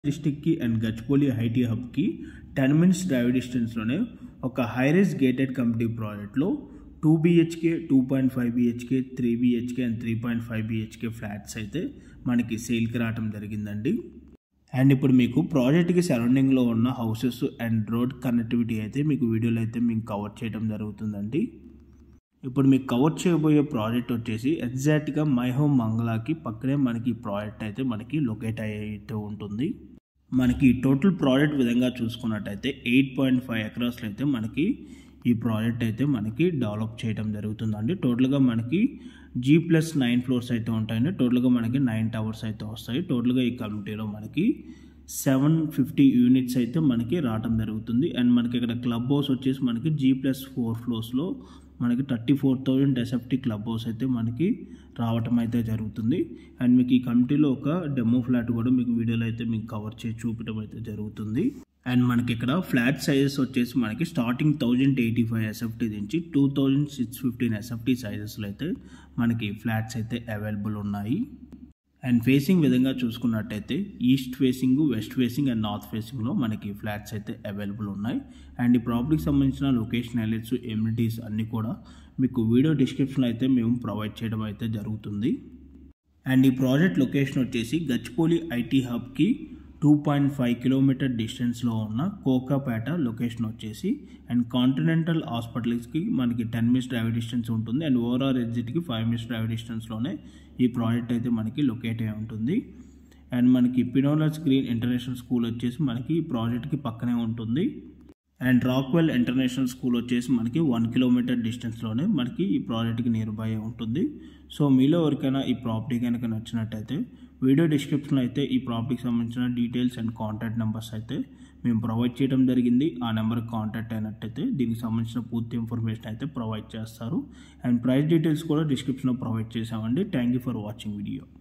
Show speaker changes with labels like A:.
A: డిస్టిక్కి and Gachibowli IT హబ్కి ten minutes drive డిస్టెన్స్లోనే ఒక హైరేస్ గేటెడ్ కమిటీ ప్రాజెక్ట్లో two BHK two point five BHK three BHK and three point five BHK flats అయితే మనకి సేల్కి రావడం జరిగిందండి అండ్ ఇప్పుడు మీకు ప్రాజెక్ట్కి సరౌండింగ్లో ఉన్న హౌసెస్ అండ్ రోడ్ కనెక్టివిటీ అయితే మీకు వీడియోలో అయితే మీకు కవర్ చేయడం జరుగుతుందండి ఇప్పుడు మీకు కవర్ చేయబోయే ప్రాజెక్ట్ వచ్చేసి ఎగ్జాక్ట్గా మై హోమ్ మంగళాకి పక్కనే మనకి ఈ ప్రాజెక్ట్ అయితే మనకి లొకేట్ అయితే ఉంటుంది మనకి టోటల్ ప్రాజెక్ట్ విధంగా చూసుకున్నట్టయితే ఎయిట్ పాయింట్ ఫైవ్ ఎకరాస్లో అయితే మనకి ఈ ప్రాజెక్ట్ అయితే మనకి డెవలప్ చేయడం జరుగుతుందండి టోటల్గా మనకి జీ ప్లస్ నైన్ ఫ్లోర్స్ అయితే ఉంటాయండి టోటల్గా మనకి నైన్ టవర్స్ అయితే వస్తాయి టోటల్గా ఈ కమిటీలో మనకి సెవెన్ ఫిఫ్టీ యూనిట్స్ అయితే మనకి రావడం జరుగుతుంది అండ్ మనకి ఇక్కడ క్లబ్ హౌస్ వచ్చేసి మనకి జీ ప్లస్ ఫోర్ ఫ్లోర్స్లో మనకి thirty four thousand SFT club house అయితే మనకి రావటం అయితే జరుగుతుంది అండ్ మీకు ఈ కమిటీలో ఒక డెమో ఫ్లాట్ కూడా మీకు వీడియోలో అయితే మీకు కవర్ చేసి చూపించడం అయితే జరుగుతుంది అండ్ మనకి ఇక్కడ ఫ్లాట్ సైజెస్ వచ్చేసి మనకి starting thousand eighty five SFT నుంచి two thousand six fifteen SFT సైజెస్లో అయితే మనకి ఫ్లాట్స్ అయితే అవైలబుల్ ఉన్నాయి అండ్ ఫేసింగ్ విధంగా చూసుకున్నట్టయితే east facing west facing and north ఫేసింగ్లో మనకి ఫ్లాట్స్ అయితే అవైలబుల్ ఉన్నాయి అండ్ ఈ ప్రాపర్టీకి సంబంధించిన లొకేషన్ హైలైట్స్ ఎమ్యూనిటీస్ అన్నీ కూడా మీకు వీడియో డిస్క్రిప్షన్లో అయితే మేము ప్రొవైడ్ చేయడం అయితే జరుగుతుంది అండ్ ఈ ప్రాజెక్ట్ లొకేషన్ వచ్చేసి గచ్చిపోలి ఐటీ హబ్కి టూ పాయింట్ ఫైవ్ కిలోమీటర్ డిస్టెన్స్లో ఉన్న కోకాపేట లొకేషన్ వచ్చేసి అండ్ కాంటినెంటల్ హాస్పిటల్స్కి మనకి టెన్ మినిట్స్ డ్రైవ్ డిస్టెన్స్ ఉంటుంది అండ్ ఓవరాల్ ఎగ్జిట్కి ఫైవ్ మినిట్స్ డ్రైవ్ డిస్టెన్స్లోనే ఈ ప్రాజెక్ట్ అయితే మనకి లొకేట్ అయి ఉంటుంది అండ్ మనకి పినోలస్ గ్రీన్ ఇంటర్నేషనల్ స్కూల్ వచ్చేసి మనకి ఈ ప్రాజెక్ట్కి పక్కనే ఉంటుంది అండ్ రాక్వెల్ ఇంటర్నేషనల్ స్కూల్ వచ్చేసి మనకి వన్ కిలోమీటర్ డిస్టెన్స్లోనే మనకి ఈ ప్రాజెక్ట్కి నియర్ బై ఉంటుంది సో మీలో ఎవరికైనా ఈ ప్రాపర్టీ కనుక నచ్చినట్టయితే వీడియో డిస్క్రిప్షన్లో అయితే ఈ ప్రాపర్టీకి సంబంధించిన డీటెయిల్స్ అండ్ కాంటాక్ట్ నెంబర్స్ అయితే మేము ప్రొవైడ్ చేయడం జరిగింది ఆ నెంబర్కి కాంటాక్ట్ అయినట్టయితే దీనికి సంబంధించిన పూర్తి ఇన్ఫర్మేషన్ అయితే ప్రొవైడ్ చేస్తారు అండ్ ప్రైస్ డీటెయిల్స్ కూడా డిస్క్రిప్షన్లో ప్రొవైడ్ చేసామండి thank you for watching video